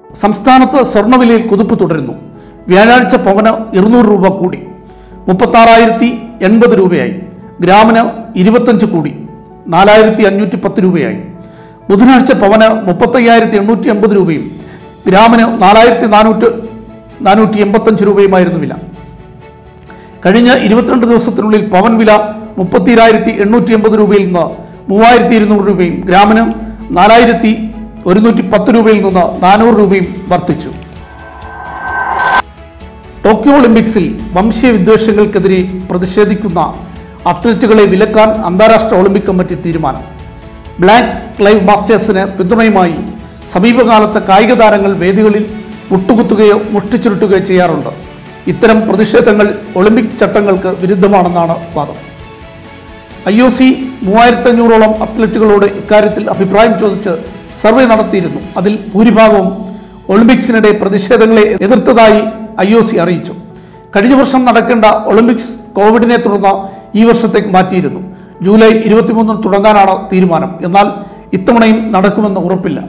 സംസ്ഥാനത്ത് സ്വർണ്ണവിലയിൽ കുതിപ്പ് തുടരുന്നു വ്യാഴാഴ്ച പവന് ഇരുന്നൂറ് രൂപ കൂടി മുപ്പത്താറായിരത്തി എൺപത് രൂപയായി ഗ്രാമിന് ഇരുപത്തഞ്ച് കൂടി നാലായിരത്തി അഞ്ഞൂറ്റി പത്ത് രൂപയായി ബുധനാഴ്ച പവന് മുപ്പത്തയ്യായിരത്തി എണ്ണൂറ്റി എൺപത് രൂപയും ഗ്രാമിന് നാലായിരത്തി നാനൂറ്റ് നാനൂറ്റി എൺപത്തഞ്ച് രൂപയുമായിരുന്നു വില കഴിഞ്ഞ ഇരുപത്തിരണ്ട് ദിവസത്തിനുള്ളിൽ പവൻ വില മുപ്പത്തിരായിരത്തി എണ്ണൂറ്റി എൺപത് രൂപയിൽ നിന്ന് മൂവായിരത്തി ഇരുന്നൂറ് രൂപയും ഗ്രാമിന് നാലായിരത്തി ഒരുന്നൂറ്റി പത്ത് രൂപയിൽ നിന്ന് നാനൂറ് രൂപയും വർദ്ധിച്ചു ടോക്കിയോ ഒളിമ്പിക്സിൽ വംശീയ വിദ്വേഷങ്ങൾക്കെതിരെ പ്രതിഷേധിക്കുന്ന അത്ലറ്റുകളെ വിലക്കാൻ അന്താരാഷ്ട്ര ഒളിമ്പിക് കമ്മിറ്റി തീരുമാനം ബ്ലാക്ക് ലൈവ് മാസ്റ്റേഴ്സിന് പിന്തുണയുമായി സമീപകാലത്ത് കായിക താരങ്ങൾ വേദികളിൽ മുട്ടുകുത്തുകയോ മുഷ്ടിച്ചുരുട്ടുകയോ ചെയ്യാറുണ്ട് ഇത്തരം പ്രതിഷേധങ്ങൾ ഒളിമ്പിക് ചട്ടങ്ങൾക്ക് വിരുദ്ധമാണെന്നാണ് വാദം ഐ ഒ സി മൂവായിരത്തി അഞ്ഞൂറോളം അത്ലറ്റുകളോട് ഇക്കാര്യത്തിൽ അഭിപ്രായം ചോദിച്ച് സർവേ നടത്തിയിരുന്നു അതിൽ ഭൂരിഭാഗവും ഒളിമ്പിക്സിനിടെ പ്രതിഷേധങ്ങളെ എതിർത്തതായി ഐ ഒ സി അറിയിച്ചു കഴിഞ്ഞ വർഷം നടക്കേണ്ട ഒളിമ്പിക്സ് കോവിഡിനെ തുടർന്ന് ഈ വർഷത്തേക്ക് മാറ്റിയിരുന്നു ജൂലൈ ഇരുപത്തിമൂന്നിന് തുടങ്ങാനാണ് തീരുമാനം എന്നാൽ ഇത്തവണയും നടക്കുമെന്ന് ഉറപ്പില്ല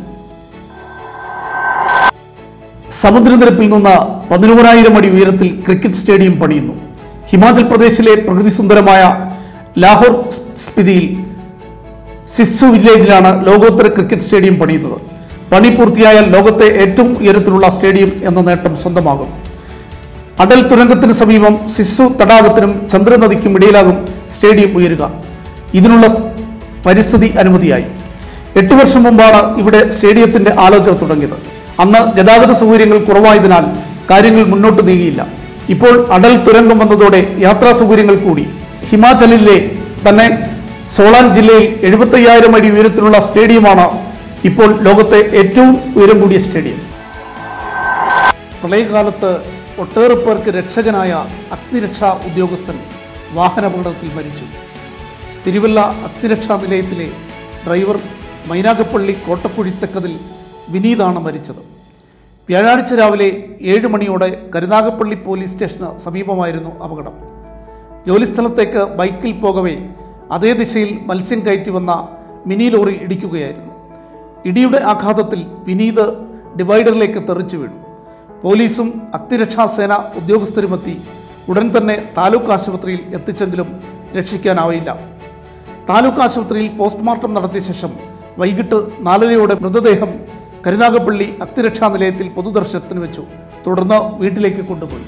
സമുദ്രനിരപ്പിൽ നിന്ന് പതിനോരായിരം അടി ഉയരത്തിൽ ക്രിക്കറ്റ് സ്റ്റേഡിയം പണിയുന്നു ഹിമാചൽ പ്രദേശിലെ പ്രകൃതിസുന്ദരമായ ലാഹോർ സ്പിതിയിൽ സിസ്സു വില്ലേജിലാണ് ലോകോത്തര ക്രിക്കറ്റ് സ്റ്റേഡിയം പണിയുന്നത് പണി പൂർത്തിയായാൽ ലോകത്തെ ഏറ്റവും ഉയരത്തിലുള്ള സ്റ്റേഡിയം എന്ന നേട്ടം സ്വന്തമാകും അടൽ തുരങ്കത്തിന് സമീപം സിസ്സു തടാകത്തിനും ചന്ദ്രനദിക്കും ഇടയിലാകും സ്റ്റേഡിയം ഉയരുക ഇതിനുള്ള പരിസ്ഥിതി അനുമതിയായി എട്ട് വർഷം മുമ്പാണ് ഇവിടെ സ്റ്റേഡിയത്തിന്റെ ആലോചന തുടങ്ങിയത് അന്ന് ഗതാഗത സൗകര്യങ്ങൾ കുറവായതിനാൽ കാര്യങ്ങൾ മുന്നോട്ട് നീങ്ങിയില്ല ഇപ്പോൾ അടൽ തുരങ്കം വന്നതോടെ യാത്രാ സൗകര്യങ്ങൾ കൂടി ഹിമാചലിലെ തന്നെ സോളാൻ ജില്ലയിൽ എഴുപത്തയ്യായിരം അടി ഉയരത്തിലുള്ള സ്റ്റേഡിയമാണ് ഇപ്പോൾ ലോകത്തെ ഏറ്റവും ഉയരം കൂടിയ സ്റ്റേഡിയം പ്രളയകാലത്ത് ഒട്ടേറെ പേർക്ക് രക്ഷകനായ അഗ്നിരക്ഷാ ഉദ്യോഗസ്ഥൻ വാഹനാപകടത്തിൽ മരിച്ചു തിരുവല്ല അഗ്നിരക്ഷാ നിലയത്തിലെ ഡ്രൈവർ മൈനാഗപ്പള്ളി കോട്ടക്കുഴിത്തക്കതിൽ വിനീതാണ് മരിച്ചത് വ്യാഴാഴ്ച രാവിലെ ഏഴ് മണിയോടെ കരുനാഗപ്പള്ളി പോലീസ് സ്റ്റേഷന് സമീപമായിരുന്നു അപകടം ജോലിസ്ഥലത്തേക്ക് ബൈക്കിൽ പോകവേ അതേ ദിശയിൽ മത്സ്യം കയറ്റി വന്ന മിനി ലോറി ഇടിക്കുകയായിരുന്നു ഇടിയുടെ ആഘാതത്തിൽ വിനീത് ഡിവൈഡറിലേക്ക് തെറിച്ചു വീണു പോലീസും അഗ്നിരക്ഷാസേന ഉദ്യോഗസ്ഥരുമെത്തി ഉടൻ തന്നെ താലൂക്ക് ആശുപത്രിയിൽ എത്തിച്ചെങ്കിലും രക്ഷിക്കാനാവില്ല താലൂക്ക് ആശുപത്രിയിൽ പോസ്റ്റ്മോർട്ടം നടത്തിയ ശേഷം വൈകിട്ട് നാലരയോടെ മൃതദേഹം കരുനാഗപ്പള്ളി അഗ്നിരക്ഷാ നിലയത്തിൽ പൊതുദർശനത്തിന് വെച്ചു തുടർന്ന് വീട്ടിലേക്ക് കൊണ്ടുപോയി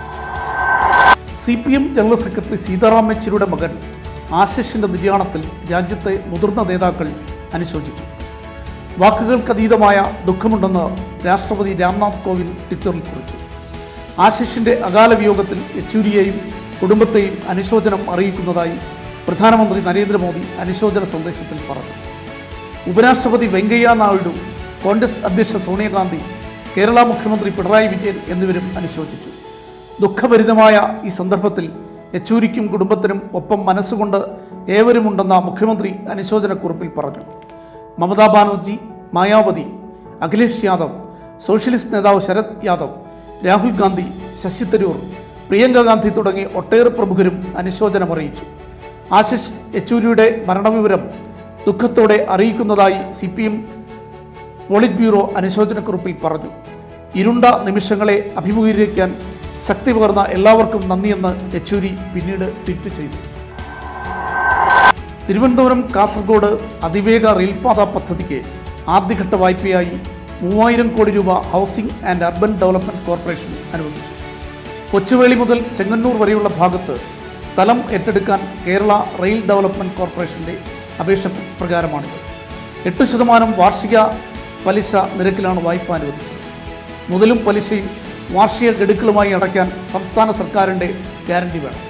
C P M general secretary Sitaram യെച്ചൂരിയുടെ മകൻ ആശിഷിന്റെ നിര്യാണത്തിൽ രാജ്യത്തെ മുതിർന്ന നേതാക്കൾ അനുശോചിച്ചു വാക്കുകൾക്കതീതമായ ദുഃഖമുണ്ടെന്ന് രാഷ്ട്രപതി രാംനാഥ് കോവിന്ദ് ട്വിറ്ററിൽ കുറിച്ചു ആശിഷിന്റെ അകാല വിയോഗത്തിൽ യെച്ചൂരിയെയും കുടുംബത്തെയും അനുശോചനം അറിയിക്കുന്നതായി പ്രധാനമന്ത്രി നരേന്ദ്രമോദി അനുശോചന സന്ദേശത്തിൽ പറഞ്ഞു ഉപരാഷ്ട്രപതി വെങ്കയ്യ നായിഡു കോൺഗ്രസ് അധ്യക്ഷ സോണിയാഗാന്ധി കേരള മുഖ്യമന്ത്രി പിണറായി വിജയൻ എന്നിവരും അനുശോചിച്ചു ദുഃഖഭരിതമായ ഈ സന്ദർഭത്തിൽ യെച്ചൂരിക്കും കുടുംബത്തിനും ഒപ്പം മനസ്സുകൊണ്ട് ഏവരുമുണ്ടെന്ന മുഖ്യമന്ത്രി അനുശോചനക്കുറിപ്പിൽ പറഞ്ഞു മമതാ ബാനർജി മായാവതി അഖിലേഷ് യാദവ് സോഷ്യലിസ്റ്റ് നേതാവ് ശരത് യാദവ് രാഹുൽ ഗാന്ധി ശശി തരൂർ പ്രിയങ്ക ഗാന്ധി തുടങ്ങി ഒട്ടേറെ പ്രമുഖരും അനുശോചനം അറിയിച്ചു ആശിഷ് യെച്ചൂരിയുടെ മരണവിവരം ദുഃഖത്തോടെ അറിയിക്കുന്നതായി C P M politburo അനുശോചനക്കുറിപ്പിൽ പറഞ്ഞു ഇരുണ്ട നിമിഷങ്ങളെ അഭിമുഖീകരിക്കാൻ ശക്തി പകർന്ന എല്ലാവർക്കും നന്ദിയെന്ന് യെച്ചൂരി പിന്നീട് ട്വീറ്റ് ചെയ്തു തിരുവനന്തപുരം കാസർഗോഡ് അതിവേഗ റെയിൽപാത പദ്ധതിക്ക് ആദ്യഘട്ട വായ്പയായി മൂവായിരം കോടി രൂപ housing and urban development corporation അനുവദിച്ചു കൊച്ചുവേളി മുതൽ ചെങ്ങന്നൂർ വരെയുള്ള ഭാഗത്ത് സ്ഥലം ഏറ്റെടുക്കാൻ കേരള റെയിൽ ഡെവലപ്മെന്റ് കോർപ്പറേഷന്റെ അപേക്ഷ പ്രകാരമാണിത് എട്ട് ശതമാനം വാർഷിക പലിശ നിരക്കിലാണ് വായ്പ അനുവദിച്ചത് മുതലും പലിശയും വാർഷിക ഗഡുക്കളുമായി അടയ്ക്കാൻ സംസ്ഥാന സർക്കാരിൻ്റെ ഗ്യാരണ്ടി വേണം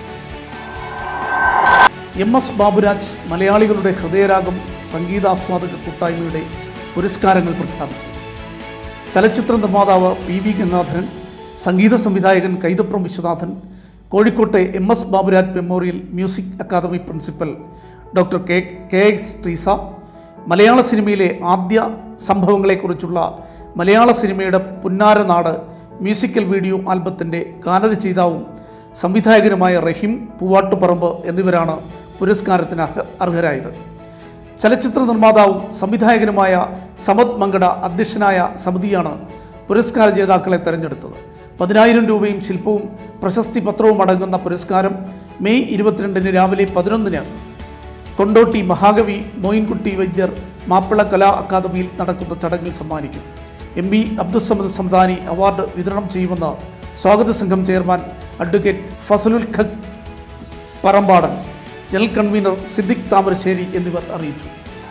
എം എസ് ബാബുരാജ് മലയാളികളുടെ ഹൃദയരാഗം സംഗീതാസ്വാദക കൂട്ടായ്മയുടെ പുരസ്കാരങ്ങൾ പ്രഖ്യാപിച്ചു ചലച്ചിത്ര നിർമ്മാതാവ് പി വി ഗംഗാധരൻ സംഗീത സംവിധായകൻ കൈതപ്രം വിശ്വനാഥൻ കോഴിക്കോട്ടെ M S Baburaj memorial music academy principal doctor K K X Treesa മലയാള സിനിമയിലെ ആദ്യ സംഭവങ്ങളെക്കുറിച്ചുള്ള മലയാള സിനിമയുടെ പുന്നാരനാട് മ്യൂസിക്കൽ വീഡിയോ ആൽബത്തിൻ്റെ ഗാനരചയിതാവും സംവിധായകനുമായ റഹീം പൂവാട്ടുപറമ്പ് എന്നിവരാണ് പുരസ്കാരത്തിന് അർഹ അർഹരായത് ചലച്ചിത്ര നിർമ്മാതാവും സംവിധായകനുമായ സമത് മങ്കട അധ്യക്ഷനായ സമിതിയാണ് പുരസ്കാര ജേതാക്കളെ തെരഞ്ഞെടുത്തത് പതിനായിരം രൂപയും ശില്പവും പ്രശസ്തി പത്രവും അടങ്ങുന്ന പുരസ്കാരം മെയ് ഇരുപത്തിരണ്ടിന് രാവിലെ പതിനൊന്നിന് കൊണ്ടോട്ടി മഹാകവി മോയിൻകുട്ടി വൈദ്യർ മാപ്പിള കലാ അക്കാദമിയിൽ നടക്കുന്ന ചടങ്ങിൽ സമ്മാനിക്കും M P Abdussamad Samadani award വിതരണം ചെയ്യുമെന്ന് സ്വാഗത സംഘം chairman advocate Fazalul Haq Parambadan general convener Siddique Thamarassery എന്നിവർ അറിയിച്ചു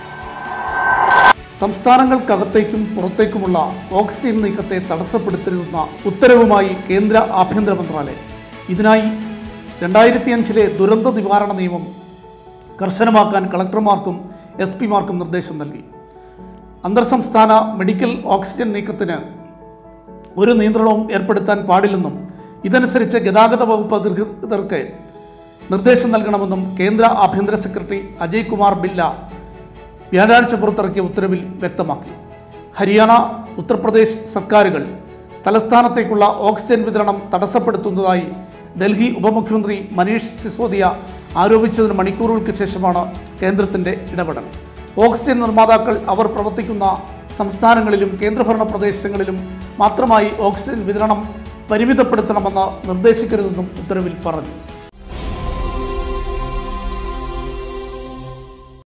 സംസ്ഥാനങ്ങൾക്കകത്തേക്കും പുറത്തേക്കുമുള്ള ഓക്സിജൻ നീക്കത്തെ തടസ്സപ്പെടുത്തരുതെന്ന ഉത്തരവുമായി കേന്ദ്ര ആഭ്യന്തര മന്ത്രാലയം ഇതിനായി രണ്ടായിരത്തി അഞ്ചിലെ ദുരന്ത നിവാരണ നിയമം കർശനമാക്കാൻ കളക്ടർമാർക്കും എസ് പിമാർക്കും നിർദ്ദേശം നൽകി അന്തർ സംസ്ഥാന മെഡിക്കൽ ഓക്സിജൻ നീക്കത്തിന് ഒരു നിയന്ത്രണവും ഏർപ്പെടുത്താൻ പാടില്ലെന്നും ഇതനുസരിച്ച് ഗതാഗത വകുപ്പ് അധികൃതർക്ക് നിർദ്ദേശം നൽകണമെന്നും കേന്ദ്ര ആഭ്യന്തര സെക്രട്ടറി അജയ് കുമാർ ബില്ല വ്യാഴാഴ്ച പുറത്തിറക്കിയ ഉത്തരവിൽ വ്യക്തമാക്കി ഹരിയാന ഉത്തർപ്രദേശ് സർക്കാരുകൾ തലസ്ഥാനത്തേക്കുള്ള ഓക്സിജൻ വിതരണം തടസ്സപ്പെടുത്തുന്നതായി ഡൽഹി ഉപമുഖ്യമന്ത്രി മനീഷ് സിസോദിയ ആരോപിച്ചതിന് മണിക്കൂറുകൾക്ക് ശേഷമാണ് കേന്ദ്രത്തിന്റെ ഇടപെടൽ ഓക്സിജൻ നിർമ്മാതാക്കൾ അവർ പ്രവർത്തിക്കുന്ന സംസ്ഥാനങ്ങളിലും കേന്ദ്രഭരണ പ്രദേശങ്ങളിലും മാത്രമായി ഓക്സിജൻ വിതരണം പരിമിതപ്പെടുത്തണമെന്ന് നിർദ്ദേശിക്കരുതെന്നും ഉത്തരവിൽ പറഞ്ഞു